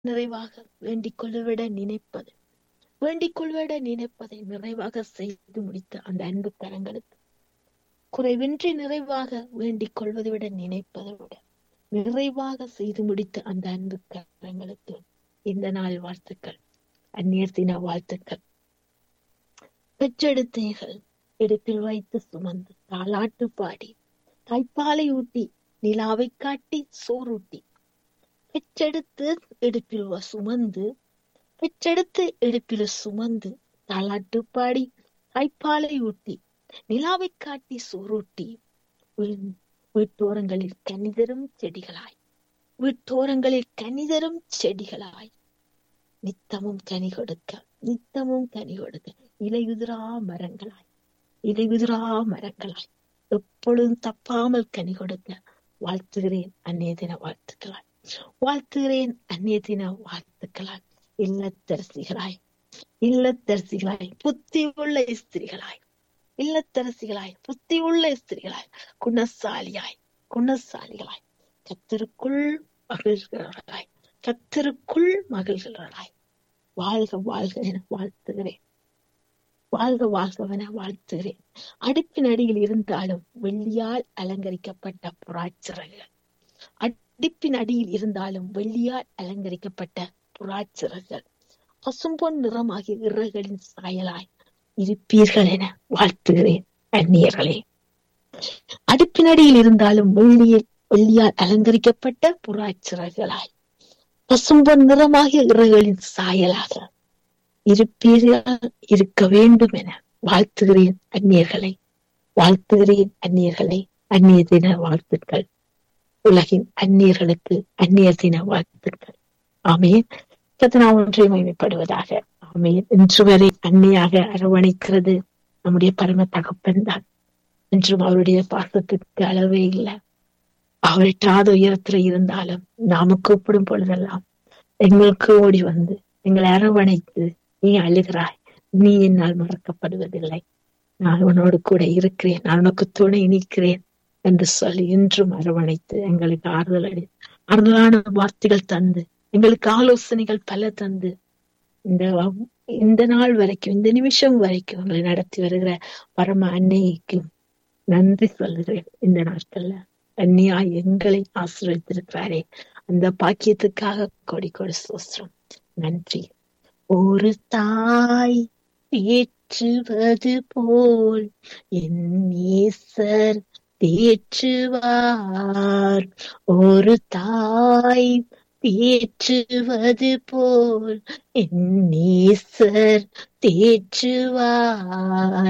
நிறைவாக வேண்டிக் கொள்ளுவிட நினைப்பது வேண்டிக் கொள்விட நினைப்பதை நிறைவாக செய்து முடித்த அந்த அன்பு கரங்களுக்கு குறைவின்றி நிறைவாக வேண்டிக் கொள்வதை விட நினைப்பதை விட நிறைவாக செய்து முடித்த அந்த அன்பு கரங்களுக்கு இந்த நாள் வாழ்த்துக்கள் அந்நியர் தின வாழ்த்துக்கள் பெற்றெடுத்தீர்கள் இடுப்பில் வைத்து சுமந்து தாளாட்டு பாடி தாய்ப்பாலை ஊட்டி நிலாவை காட்டி சோறூட்டி பெற்றெடுத்து இடுப்பில் சுமந்து பெற்றெடுத்து இடுப்பில் சுமந்து தாளாட்டு பாடி தாய்ப்பாலை ஊட்டி நிலாவை காட்டி சோறூட்டி வீட்டோரங்களில் கனிதரும் செடிகளாய் வீட்டோரங்களில் கனிதரும் செடிகளாய் நித்தமும் கனி கொடுக்க நித்தமும் கனி கொடுக்க இலையுதிரா மரங்களாய் இலையுதிரா மரங்களாய் எப்பொழுதும் தப்பாமல் கனி கொடுக்க வாழ்த்துகிறேன் அந்நிய தின வாழ்த்துக்களாய் வாழ்த்துகிறேன் அந்நிய தின வாழ்த்துக்களாய் இல்லத்தரசிகளாய் இல்லத்தரசிகளாய் புத்தி உள்ள ஸ்திரிகளாய் இல்லத்தரசிகளாய் புத்தி உள்ள ஸ்திரிகளாய் குணசாலியாய் குணசாலிகளாய் கத்திற்குள் மகிழ்கிறவர்களாய் கத்திற்குள் மகிழ்கிறவர்களாய் வாழ்க வாழ்க என வாழ்த்துகிறேன் வாழ்க வாழ்கவென வாழ்த்துகிறேன் அடுப்பின் அடியில் இருந்தாலும் வெள்ளியால் அலங்கரிக்கப்பட்ட புறாச்சிறகுகள் அடுப்பின் அடியில் இருந்தாலும் வெள்ளியால் அலங்கரிக்கப்பட்ட புறாச்சிறகுகள் பசும்பொன் நிறமாகிய இறகுகளின் சாயலாய் இருப்பீர்கள் என வாழ்த்துகிறேன் அந்நியர்களே அடுப்பினடியில் இருந்தாலும் வெள்ளியில் வெள்ளியால் அலங்கரிக்கப்பட்ட புறாச்சிறகுகளாய் பசும்பொன் நிறமாகிய இறகுகளின் சாயலாக இருப்பீர்கள் இருக்க வேண்டும் என வாழ்த்துகிறேன் அந்நியர்களை வாழ்த்துகிறேன் அந்நியர்களை அந்நிய தின வாழ்த்துக்கள் உலகின் அந்நியர்களுக்கு அந்நியர் தின வாழ்த்துக்கள் ஆமேன் கத்தனா ஒன்றை மகிமைப்படுவதாக ஆமேன் இன்று வரை அன்னையாக அரவணைக்கிறது நம்முடைய பரம தகப்பன் தான் என்றும் அவருடைய பாசத்துக்கு அளவே இல்லை அவர்கிட்டாத உயரத்துல இருந்தாலும் நாம கூப்பிடும் பொழுதெல்லாம் எங்களுக்கு ஓடி வந்து எங்களை அரவணைத்து நீ அழுகிறாய் நீ என்னால் மறக்கப்படுவதில்லை நான் உன்னோடு கூட இருக்கிறேன் நான் உனக்கு துணை நிற்கிறேன் என்று சொல்லி இன்றும் அரவணைத்து எங்களுக்கு ஆறுதல் அடி ஆறுதலான வார்த்தைகள் தந்து எங்களுக்கு ஆலோசனைகள் பல தந்து இந்த இந்த நாள் வரைக்கும் இந்த நிமிஷம் வரைக்கும் உங்களை நடத்தி வருகிற பரம அன்னைக்கு நன்றி சொல்லுகிறேன் இந்த நாட்கள்ல அந்நியா எங்களை ஆசீர்வதித்திருக்கிறாரே அந்த பாக்கியத்துக்காக கொடி கொடி சோஸ்திரம் நன்றி ஒரு தாய் தேற்றுவது போல் என் நேசர் தேற்றுவார் ஒரு தாய் தேற்றுவது போல் என் நேசர் தேற்றுவார்